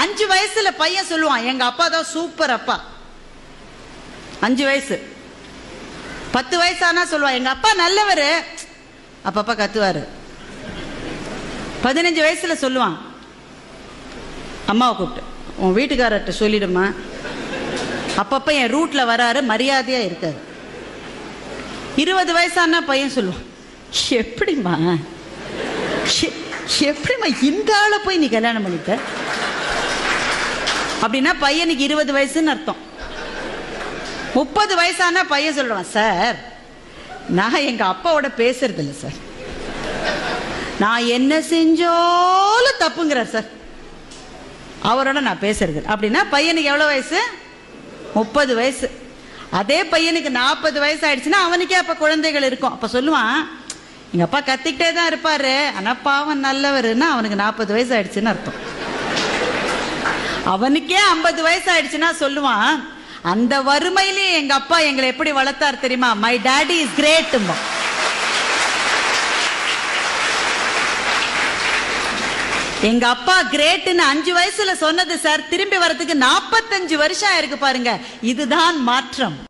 அஞ்சு வயசுல பையன் சொல்லுவான் எங்க அப்பா தான் சூப்பர் அப்பா அஞ்சு வயசு பத்து வயசானா சொல்லுவான் எங்க அப்பா நல்லவர் அப்பப்பா கத்துவாரு பதினஞ்சு வயசுல சொல்லுவான் அம்மாவை கூப்பிட்டு உன் வீட்டுக்காரர்கிட்ட சொல்லிடுமா அப்பப்ப என் ரூட்ல வராரு மரியாதையா இருக்காரு இருபது வயசானா பையன் சொல்லுவான் எப்படிம்மா எ- எப்படிம்மா இந்த ஆளை போய் நீ கல்யாணம் பண்ணிட்ட அப்படின்னா பையனுக்கு இருபது வயசுன்னு அர்த்தம் முப்பது வயசானா பையன் சொல்றான் சார் நான் எங்க அப்பாவோட பேசுறது இல்லை சார் நான் என்ன செஞ்சாலும் தப்புங்கிறார் சார் அவரோட நான் பேசுறது இல்ல. அப்படின்னா பையனுக்கு எவ்வளவு வயசு முப்பது வயசு அதே பையனுக்கு நாற்பது வயசு ஆயிடுச்சுன்னா அவனுக்கே அப்ப குழந்தைகள் இருக்கும் அப்ப சொல்லுவான் எங்க அப்பா கத்திக்கிட்டே தான் இருப்பாரு ஆனா பாவம் நல்லவருன்னா அவனுக்கு நாற்பது வயசு ஆயிடுச்சுன்னு அர்த்தம் அவனுக்கே ஐம்பது வயசு ஆயிடுச்சுன்னா சொல்லுவான் அந்த வறுமையிலே எங்க அப்பா எங்களை எப்படி வளர்த்தார் தெரியுமா மை டாடி இஸ் கிரேட் எங்க அப்பா கிரேட்னு அஞ்சு வயசுல சொன்னது சார் திரும்பி வரதுக்கு நாற்பத்தஞ்சு வருஷம் ஆயிருக்கு பாருங்க இதுதான் மாற்றம்